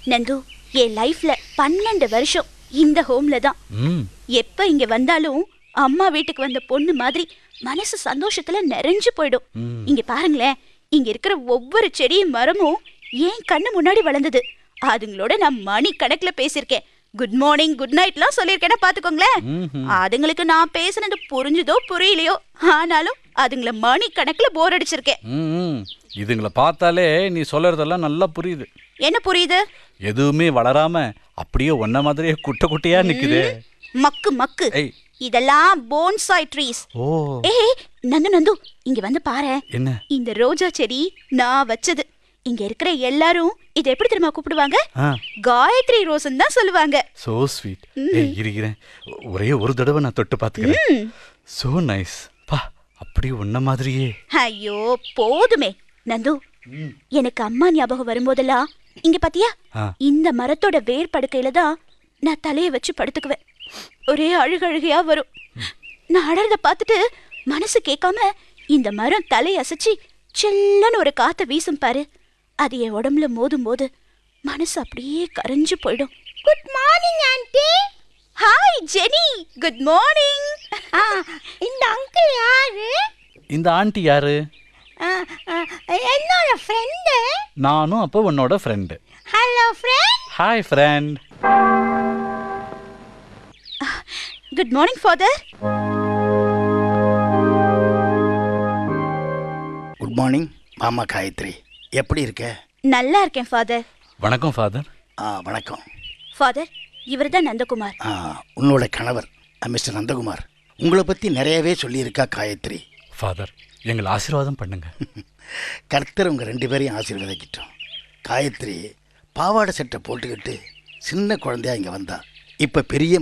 நந்து என் லைஃப்ல பன்னெண்டு வருஷம் இந்த ஹோம்ல தான் ம் எப்ப இங்க வந்தாலும் அம்மா வீட்டுக்கு வந்த பொண்ணு மாதிரி மனசு சந்தோஷத்துல நிறைஞ்சு போயிடும் ம். இங்க பாருங்களேன் இங்க இருக்கிற ஒவ்வொரு செடியும் மரமும் ஏன் கண்ணு முன்னாடி வளர்ந்தது அதுங்களோட நான் மணி கணக்குல பேசியிருக்கேன் குட் மார்னிங் குட் நைட்லாம் சொல்லியிருக்கேன்னா பாத்துக்கோங்களேன் ம்ஹும். அதுங்களுக்கு நான் பேசுனது புரிஞ்சுதோ புரியலையோ ஆனாலும் அதுங்கள மணி கணக்குல போர் அடிச்சிருக்கேன் ம், ம் இதுங்களை பார்த்தாலே நீ சொல்றதெல்லாம் நல்லா புரியுது என்ன புரியுது எதுவுமே வளராம அப்படியே ஒன்ன மாதிரியே குட்டை குட்டையா நிக்குது மக்கு மக்கு ஏய் இதெல்லாம் போன்சாய் ட்ரீஸ் ஓ ஏய் நந்து நந்து இங்க வந்து பாரு என்ன இந்த ரோஜா செடி நான் வச்சது இங்க இருக்கிற எல்லாரும் இதை எப்படி தெரியுமா கூப்பிடுவாங்க ஆ காயத்ரி ரோசன் தான் சொல்லுவாங்க சோ ஸ்வீட் ஏய் இருக்கிறேன் ஒரே ஒரு தடவை நான் தொட்டு பார்த்துக்கிறேன் ம். சோ நைஸ் பா அப்படியே உன்ன மாதிரியே ஐயோ போதுமே நந்து எனக்கு அம்மா ஞாபகம் வரும்போதெல்லாம் இங்க பாத்தியா ஆ. இந்த மரத்தோட வேர் படுக்கையில தான் நான் தலைய வச்சு படுத்துக்குவேன் ஒரே அழுகழுகையா வரும் நான் அழறத பார்த்துட்டு மனசு கேட்காம இந்த மரம் தலைய அசைச்சு சில்லுன்னு ஒரு காத்த வீசும் பாரு அது என் உடம்புல மோதும் போது மனசு அப்படியே கரைஞ்சு போயிடும் good morning aunty hi Jenny good morning இந்த அங்கிள் யாரு இந்த ஆண்டி யாரு ஆ, ஆ, என்னோட ஃப்ரெண்டு நானும் அப்போ உன்னோட friend hello friend hi friend good morning father good morning மாமா காயத்ரி எப்படி இருக்க நல்லா இருக்கேன் ஃபாதர் வணக்கம் ஃபாதர் ஆ வணக்கம் ஃபாதர் இவர் தான் நந்தகுமார் ஆ உன்னோட கணவர் ஆ, மிஸ்டர் நந்தகுமார் உங்களை பற்றி நிறையவே சொல்லியிருக்கா காயத்ரி ஃபாதர் எங்களை ஆசீர்வாதம் பண்ணுங்க கர்த்தர் உங்கள் ரெண்டு பேரையும் ஆசீர்வதிக்கிட்டோம் காயத்ரி பாவாடை சட்டை போட்டுக்கிட்டு சின்ன குழந்தையா இங்கே வந்தா இப்போ பெரிய